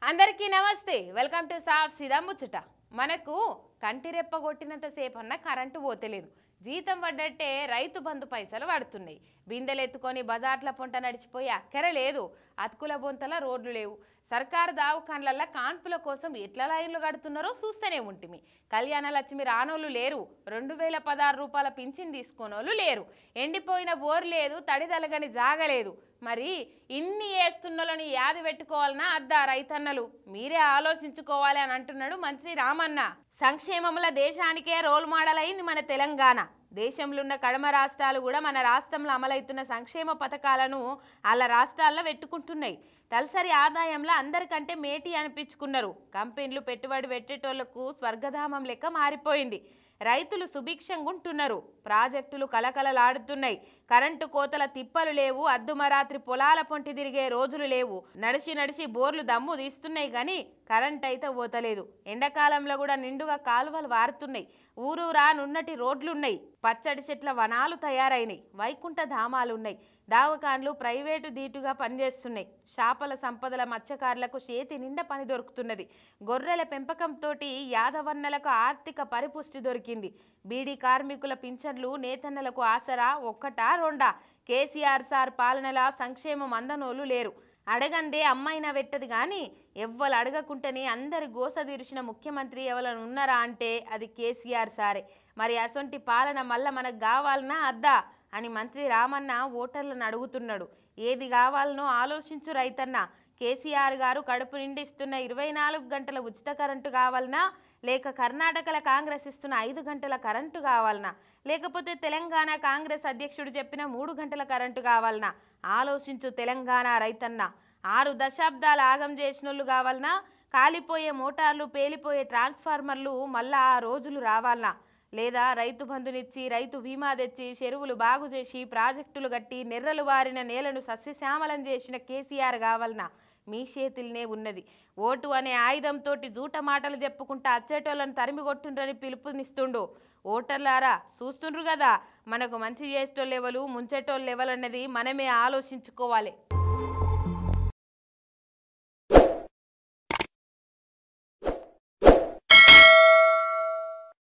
అందరికీ నమస్తే welcome to సాఫ్ సీదా ముచ్చట మనకు కంటి రెప్ప కొట్టినంత సేపు అన్న కరెంటు పోతలేదు జీతం పడ్డట్టే రైతు బంధు పైసలు పడుతున్నాయి బిందెలు ఎత్తుకొని బజార్ల పొంట నడిచిపోయి అక్కర లేదు అతుకుల బొంతల రోడ్లు లేవు సర్కారు దావఖాన్లల్లో కాన్పుల కోసం ఎట్లా లైన్లు కడుతున్నారో చూస్తూనే ఉంటుంది కళ్యాణ లక్ష్మి రానోళ్ళు లేరు రెండు వేల పదహారు రూపాయల పింఛన్ తీసుకోనోళ్ళు లేరు ఎండిపోయిన బోర్ లేదు తడిదలగని జాగలేదు మరి ఇన్ని వేస్తున్నోళ్ళని యాది పెట్టుకోవాలన్నా అద్దా రైతన్నలు మీరే ఆలోచించుకోవాలి అని అంటున్నాడు మంత్రి రామన్న సంక్షేమముల దేశానికే రోల్ మోడల్ అయింది మన తెలంగాణ దేశంలో ఉన్న కడమ రాష్ట్రాలు కూడా మన రాష్ట్రంలో అమలవుతున్న సంక్షేమ పథకాలను వాళ్ళ రాష్ట్రాల్లో పెట్టుకుంటున్నాయి తలసరి ఆదాయంలో అందరికంటే మేటి అనిపించుకున్నారు కంపెనీలు పెట్టుబడి పెట్టేటోళ్లకు స్వర్గధామం లెక్క మారిపోయింది రైతులు సుభిక్షంగా ఉంటున్నారు ప్రాజెక్టులు కలకలలాడుతున్నాయి కరెంటు కోతల తిప్పలు లేవు అద్దుమరాత్రి పొలాల పొంటి తిరిగే రోజులు లేవు నడిచి నడిచి బోర్లు దమ్ము తీస్తున్నాయి కానీ కరెంట్ అయితే పోతలేదు ఎండాకాలంలో కూడా నిండుగా కాలువలు వారుతున్నాయి ఊరూరా నున్నటి రోడ్లున్నాయి పచ్చడి చెట్ల వనాలు తయారైనాయి వైకుంఠ ధామాలున్నాయి దావకాన్లు ప్రైవేటు దీటుగా పనిచేస్తున్నాయి చేపల సంపదల మత్స్యకారులకు చేతి నిండా పని దొరుకుతున్నది గొర్రెల పెంపకంతో యాదవన్నలకు ఆర్థిక పరిపుష్టి దొరికింది బీడీ కార్మికుల పింఛన్లు నేతన్నలకు ఆసరా ఒక్కటా రెండా కేసీఆర్ సార్ పాలనలా సంక్షేమం అందనోళ్ళు లేరు అడగందే అమ్మాయినా వెట్టది కానీ ఎవ్వరు అడగకుంటేనే అందరి గోస తీర్చిన ముఖ్యమంత్రి ఎవరైనా ఉన్నారా అంటే అది కేసీఆర్ సారే మరి అసొంటి పాలన మళ్ళా మనకు కావాలనా అద్దా అని మంత్రి రామన్న ఓటర్లను అడుగుతున్నాడు ఏది కావాలనో ఆలోచించు రైతన్న కేసీఆర్ గారు కడుపు నిండిస్తున్న ఇరవై నాలుగు గంటల ఉచిత కరెంటు కావాలనా లేక కర్ణాటకల కాంగ్రెస్ ఇస్తున్న ఐదు గంటల కరెంటు కావాలనా లేకపోతే తెలంగాణ కాంగ్రెస్ అధ్యక్షుడు చెప్పిన మూడు గంటల కరెంటు కావాలనా ఆలోచించు తెలంగాణ రైతన్న ఆరు దశాబ్దాలు ఆగం చేసినోళ్ళు కావాలనా కాలిపోయే మోటార్లు పేలిపోయే ట్రాన్స్ఫార్మర్లు మళ్ళా ఆ రోజులు రావాలనా లేదా రైతు బంధునిచ్చి రైతు బీమా తెచ్చి చెరువులు బాగు చేసి ప్రాజెక్టులు కట్టి నెర్రలు వారిన నేలను సస్యశ్యామలం చేసిన కేసీఆర్ కావాలనా మీ చేతిల్నే ఉన్నది ఓటు అనే ఆయుధంతో జూట మాటలు చెప్పుకుంటా అచ్చేటోళ్ళని తరిమి కొట్టుండ్రని పిలుపునిస్తుండు ఓటర్లారా చూస్తుండ్రు కదా మనకు మంచి చేసేటోళ్ళు ఎవరు ముంచేటోళ్ళు ఎవరు అన్నది మనమే ఆలోచించుకోవాలి